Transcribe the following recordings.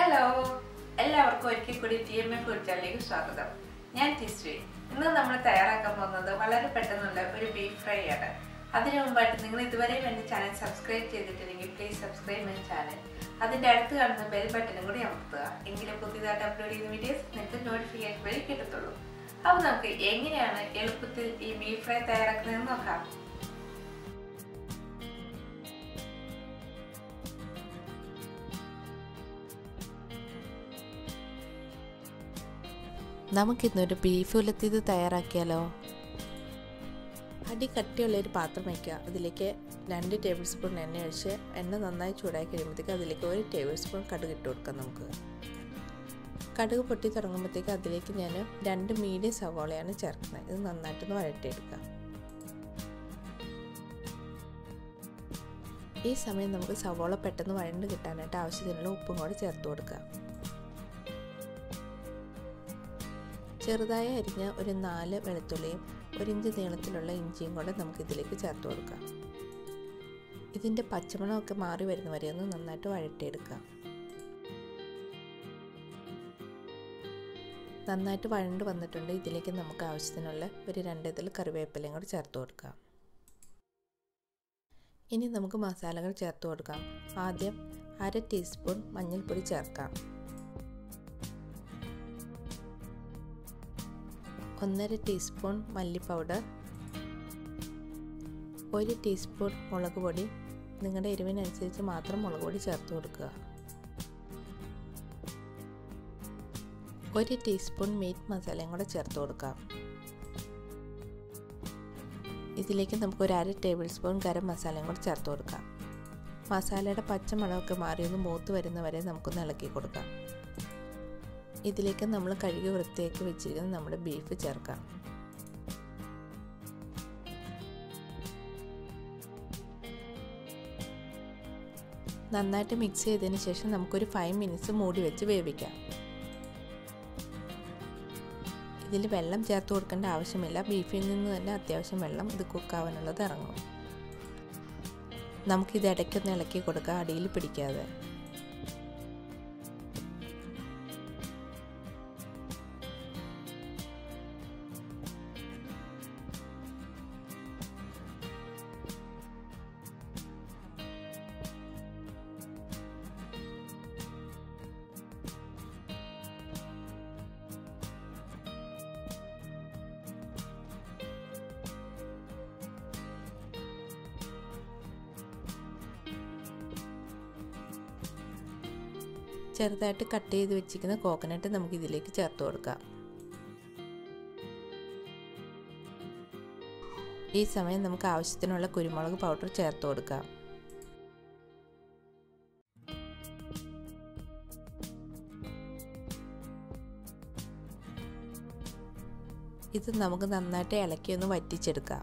hello എല്ലാവർക്കും ഒരിക്കൽ കൂടി ടി എം എ ഫുഡ് ചാനലിലേക്ക് സ്വാഗതം ഞാൻ ടിശ്രീ ഇന്ന് നമ്മൾ തയ്യാറാക്കാൻ പോകുന്നത് വളരെ പെട്ടെന്നുള്ള ഒരു ബീഫ് ഫ്രൈ ആണ് അതിനു മുമ്പായിട്ട് നിങ്ങൾ ഇതുവരെയും എൻ്റെ ചാനൽ സബ്സ്ക്രൈബ് ചെയ്തിട്ടില്ലെങ്കിൽ പ്ലീസ് സബ്സ്ക്രൈബ് മൈ ചാനൽ അതിൻ്റെ അടുത്ത് കാണുന്ന ബെൽ ബട്ടനും കൂടി അമർത്തുക എങ്കിലും പുതിയതായിട്ട് അപ്ലോഡ് ചെയ്യുന്ന വീഡിയോസ് നിങ്ങൾക്ക് നോട്ടിഫിക്കേഷൻ വഴി കിട്ടത്തുള്ളൂ അപ്പോൾ നമുക്ക് എങ്ങനെയാണ് എളുപ്പത്തിൽ ഈ ബീഫ് ഫ്രൈ തയ്യാറാക്കുന്നതെന്ന് നോക്കാം നമുക്കിന്നൊരു ബീഫ് ഉലത്തിയത് തയ്യാറാക്കിയാലോ അടി കട്ടിയുള്ള ഒരു പാത്രം വയ്ക്കുക അതിലേക്ക് രണ്ട് ടേബിൾ സ്പൂൺ എണ്ണ ഒഴിച്ച് എണ്ണ നന്നായി ചൂടായി കഴിയുമ്പോഴത്തേക്ക് അതിലേക്ക് ഒരു ടേബിൾ സ്പൂൺ കടുക് ഇട്ട് കൊടുക്കാം നമുക്ക് കടുക് പൊട്ടി തുടങ്ങുമ്പോഴത്തേക്ക് അതിലേക്ക് ഞാൻ രണ്ട് മീഡിയം സവോളയാണ് ചേർക്കുന്നത് ഇത് നന്നായിട്ടൊന്ന് വഴറ്റിയെടുക്കാം ഈ സമയം നമുക്ക് സവോള പെട്ടെന്ന് വഴണ്ട് കിട്ടാനായിട്ട് ആവശ്യത്തിനുള്ള ഉപ്പും കൂടെ ചേർത്ത് കൊടുക്കാം ചെറുതായി അരിഞ്ഞ ഒരു നാല് വെളുത്തുള്ളിയും ഒരു ഇഞ്ച് നീളത്തിലുള്ള ഇഞ്ചിയും കൂടെ നമുക്ക് ഇതിലേക്ക് ചേർത്ത് കൊടുക്കാം ഇതിൻ്റെ പച്ചമണമൊക്കെ മാറി വരുന്ന വരെ ഒന്ന് നന്നായിട്ട് വഴറ്റിയെടുക്കാം നന്നായിട്ട് വഴണ്ട് വന്നിട്ടുണ്ട് ഇതിലേക്ക് നമുക്ക് ആവശ്യത്തിനുള്ള ഒരു രണ്ടിതിൽ കറിവേപ്പിലയും കൂടെ ചേർത്ത് കൊടുക്കാം ഇനി നമുക്ക് മസാലകൾ ചേർത്ത് കൊടുക്കാം ആദ്യം അര ടീസ്പൂൺ മഞ്ഞൾപ്പൊടി ചേർക്കാം ഒന്നര ടീസ്പൂൺ മല്ലി പൗഡർ ഒരു ടീസ്പൂൺ മുളക് പൊടി നിങ്ങളുടെ എരിവിനനുസരിച്ച് മാത്രം മുളക് പൊടി ചേർത്ത് കൊടുക്കുക ഒരു ടീസ്പൂൺ മീറ്റ് മസാലയും കൂടെ ചേർത്ത് കൊടുക്കാം ഇതിലേക്ക് നമുക്ക് ഒരു അര ടേബിൾ സ്പൂൺ ഗരം മസാലയും കൂടെ ചേർത്ത് കൊടുക്കാം മസാലയുടെ പച്ചമണമൊക്കെ മാറിയൊന്ന് മൂത്ത് വരുന്നവരെ നമുക്കൊന്ന് ഇളക്കി കൊടുക്കാം ഇതിലേക്ക് നമ്മൾ കഴുകി വൃത്തിയാക്കി വെച്ചിരിക്കുന്ന നമ്മുടെ ബീഫ് ചേർക്കാം നന്നായിട്ട് മിക്സ് ചെയ്തതിന് ശേഷം നമുക്കൊരു ഫൈവ് മിനിറ്റ്സ് മൂടി വെച്ച് വേവിക്കാം ഇതിൽ വെള്ളം ചേർത്ത് കൊടുക്കേണ്ട ആവശ്യമില്ല ബീഫിൽ നിന്ന് തന്നെ അത്യാവശ്യം വെള്ളം ഇത് കുക്കാവാനുള്ളത് ഇറങ്ങും നമുക്കിത് ഇടയ്ക്കൊന്ന് ഇളക്കി കൊടുക്കാം അടിയിൽ പിടിക്കാതെ ചെറുതായിട്ട് കട്ട് ചെയ്ത് വെച്ചിരിക്കുന്ന കോക്കനട്ട് നമുക്ക് ഇതിലേക്ക് ചേർത്ത് കൊടുക്കാം ഈ സമയം നമുക്ക് ആവശ്യത്തിനുള്ള കുരുമുളക് പൗഡർ ചേർത്ത് കൊടുക്കാം ഇത് നമുക്ക് നന്നായിട്ട് ഇളക്കി ഒന്ന് വറ്റിച്ചെടുക്കാം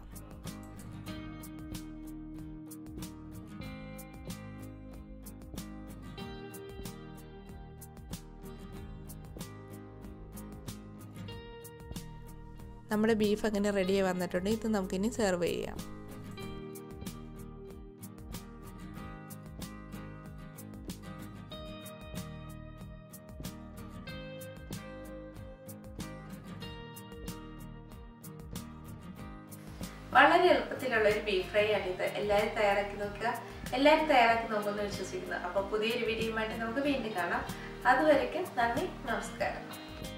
നമ്മുടെ ബീഫ് അങ്ങനെ റെഡിയായി വന്നിട്ടുണ്ട് ഇത് നമുക്കിനി സെർവ് ചെയ്യാം വളരെ എളുപ്പത്തിലുള്ള ഒരു ബീഫ് ഫ്രൈ ആണ് ഇത് എല്ലാവരും തയ്യാറാക്കി നോക്കുക എല്ലാവരും തയ്യാറാക്കി നോക്കുമെന്ന് വിശ്വസിക്കുന്നു അപ്പോൾ പുതിയൊരു വീഡിയോയുമായിട്ട് നമുക്ക് വീണ്ടും കാണാം അതുവരയ്ക്കും നന്ദി നമസ്കാരം